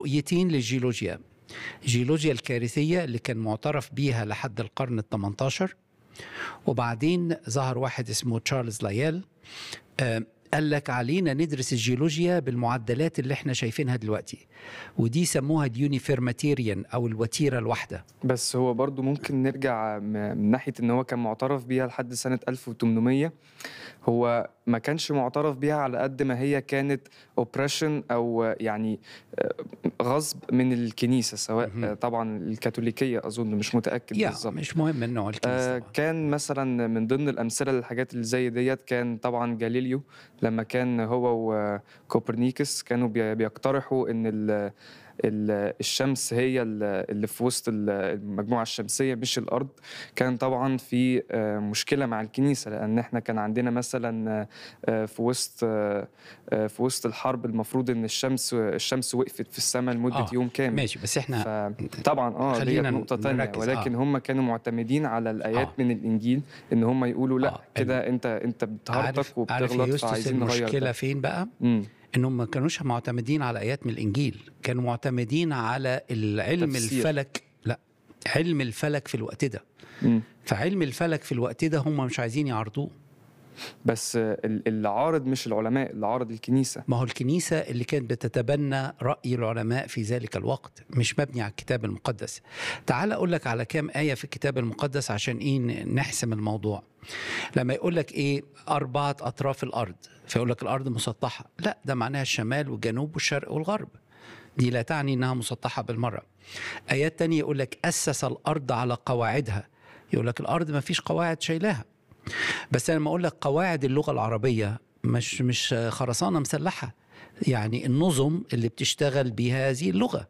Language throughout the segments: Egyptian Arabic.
رؤيتين للجيولوجيا الجيولوجيا الكارثية اللي كان معترف بيها لحد القرن ال 18 وبعدين ظهر واحد اسمه تشارلز لايال آه، قال لك علينا ندرس الجيولوجيا بالمعدلات اللي احنا شايفينها دلوقتي ودي سموها اليونيفيرماتيريان او الوتيره الواحده بس هو برضو ممكن نرجع م- من ناحية ان هو كان معترف بيها لحد سنة 1800 هو ما كانش معترف بيها على قد ما هي كانت اوبريشن او يعني آه، غصب من الكنيسة سواء مهم. آه، طبعا الكاثوليكية اظن مش متأكد يا بالظبط مش مهم انه الكنيسه آه طبعاً. كان مثلا من ضمن الامثله للحاجات اللي زي ديت كان طبعا جاليليو لما كان هو وكوبرنيكس كانوا بي- بيقترحوا ان ال ال- الشمس هي ال- اللي في وسط ال- المجموعه الشمسيه مش الارض كان طبعا في آه، مشكله مع الكنيسه لان احنا كان عندنا مثلا آه، في وسط آه، آه، في وسط الحرب المفروض ان الشمس الشمس وقفت في السماء لمده آه، يوم كامل ماشي بس احنا طبعا اه ديت خلينا نقطة تانية نركز، ولكن آه. هم كانوا معتمدين على الآيات آه. من الإنجيل إن هم يقولوا لا آه، كده أنت أنت عارف بتهرطك عارف يا وبتغلط يوستس فعايزين نغير المشكله ده فين بقى مم. انهم ما كانوش معتمدين على ايات من الانجيل كانوا معتمدين على العلم تفسير. الفلك لا علم الفلك في الوقت ده مم. فعلم الفلك في الوقت ده هم مش عايزين يعرضوه بس آه، ال- اللي عارض مش العلماء اللي عارض الكنيسة ما هو الكنيسة اللي كانت بتتبنى رأي العلماء في ذلك الوقت مش مبني على الكتاب المقدس تعال أقول لك على كام آية في الكتاب المقدس عشان إيه نحسم الموضوع لما يقول لك إيه أربعة أطراف الأرض فيقول لك الأرض مسطحة لا ده معناها الشمال والجنوب والشرق والغرب دي لا تعني إنها مسطحة بالمرة آيات تانية يقول لك أسس الأرض على قواعدها يقول لك الأرض ما فيش قواعد شايلاها بس أنا لما أقول لك قواعد اللغة العربية مش مش خرسانة مسلحة يعني النظم اللي بتشتغل بها هذه اللغة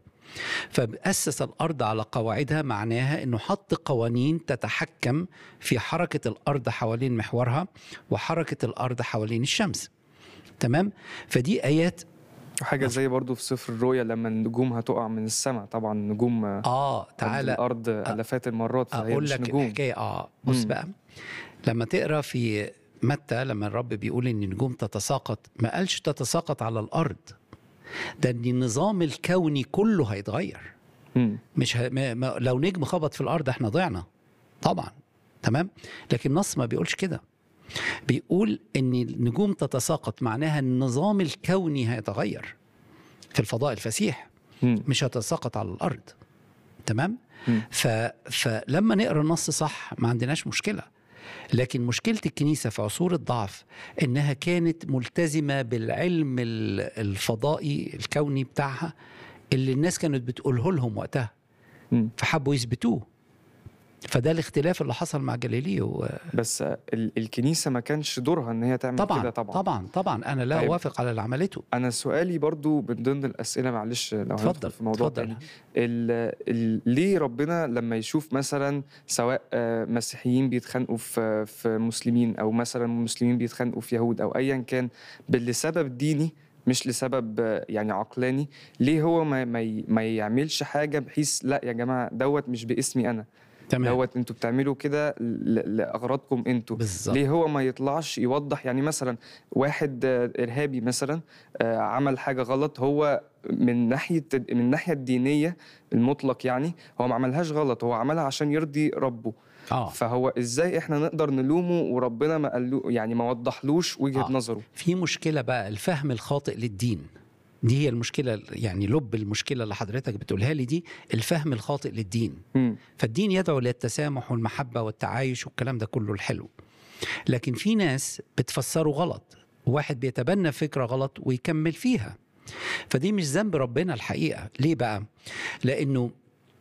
فأسس الأرض على قواعدها معناها أنه حط قوانين تتحكم في حركة الأرض حوالين محورها وحركة الأرض حوالين الشمس تمام فدي آيات وحاجة زي برضو في سفر الرؤيا لما النجوم هتقع من السماء طبعا النجوم آه، آه قد تعالى الأرض آلاف المرات فهي اقول مش لك نجوم الحكايه اه بص مم. بقى لما تقرا في متى لما الرب بيقول ان النجوم تتساقط ما قالش تتساقط على الارض ده ان النظام الكوني كله هيتغير مم. مش ه... ما... ما... لو نجم خبط في الارض احنا ضعنا طبعا تمام لكن النص ما بيقولش كده بيقول ان النجوم تتساقط معناها النظام الكوني هيتغير في الفضاء الفسيح مم. مش هتتساقط على الارض تمام مم. ف... فلما نقرا النص صح ما عندناش مشكله لكن مشكله الكنيسه في عصور الضعف انها كانت ملتزمه بالعلم ال- الفضائي الكوني بتاعها اللي الناس كانت بتقوله لهم وقتها مم. فحبوا يثبتوه فده الاختلاف اللي حصل مع جاليليو بس آه، ال- الكنيسة ما كانش دورها إن هي تعمل طبعا كده طبعا طبعا طبعا انا لا طيب. اوافق على اللي عملته أنا سؤالي برضو من ضمن الأسئلة معلش لو اتفضل هندخل في موضوع اتفضل تاني ال ال ليه ربنا لما يشوف مثلا سواء آه، مسيحيين بيتخانقوا في في مسلمين او مثلا مسلمين بيتخانقوا في يهود او ايا كان بل- لسبب ديني مش لسبب آه، يعني عقلاني ليه هو ما ما, ي- ما يعملش حاجه بحيث لا يا جماعه دوت مش باسمي انا تمام دوت انتوا بتعملوا كده ل- لاغراضكم انتوا بالظبط ليه هو ما يطلعش يوضح يعني مثلا واحد آه، ارهابي مثلا آه، عمل حاجه غلط هو من ناحيه من الناحيه الدينيه المطلق يعني هو ما عملهاش غلط هو عملها عشان يرضي ربه اه فهو ازاي احنا نقدر نلومه وربنا ما قال يعني ما وضحلوش وجهه آه. نظره في مشكلة بقى الفهم الخاطئ للدين دي هي المشكلة يعني لب المشكلة اللي حضرتك بتقولها لي دي الفهم الخاطئ للدين مم. فالدين يدعو للتسامح والمحبة والتعايش والكلام ده كله الحلو لكن في ناس بتفسره غلط واحد بيتبنى فكرة غلط ويكمل فيها فدي مش ذنب ربنا الحقيقة ليه بقى لأنه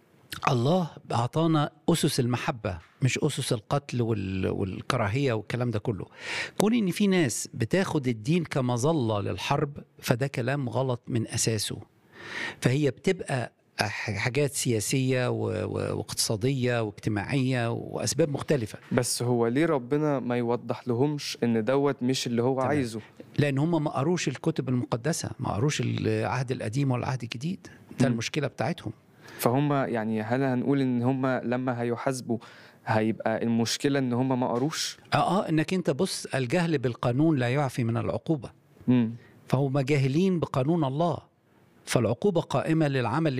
الله أعطانا أسس المحبة مش أسس القتل وال... والكراهية والكلام ده كله كون إن في ناس بتاخد الدين كمظلة للحرب فده كلام غلط من أساسه فهي بتبقى ح- حاجات سياسية و... و... واقتصادية واجتماعية وأسباب مختلفة بس هو ليه ربنا ما يوضح لهمش ان دوت مش اللي هو تمام. عايزه لأن هم ما قروش الكتب المقدسة ما قروش العهد القديم ولا العهد الجديد ده مم. المشكلة بتاعتهم فهم يعني هل هنقول ان هم لما هيحاسبوا هيبقى المشكله ان هم ما قروش اه اه انك انت بص الجهل بالقانون لا يعفي من العقوبة مم. فهم جاهلين بقانون الله فالعقوبة قائمة للعمل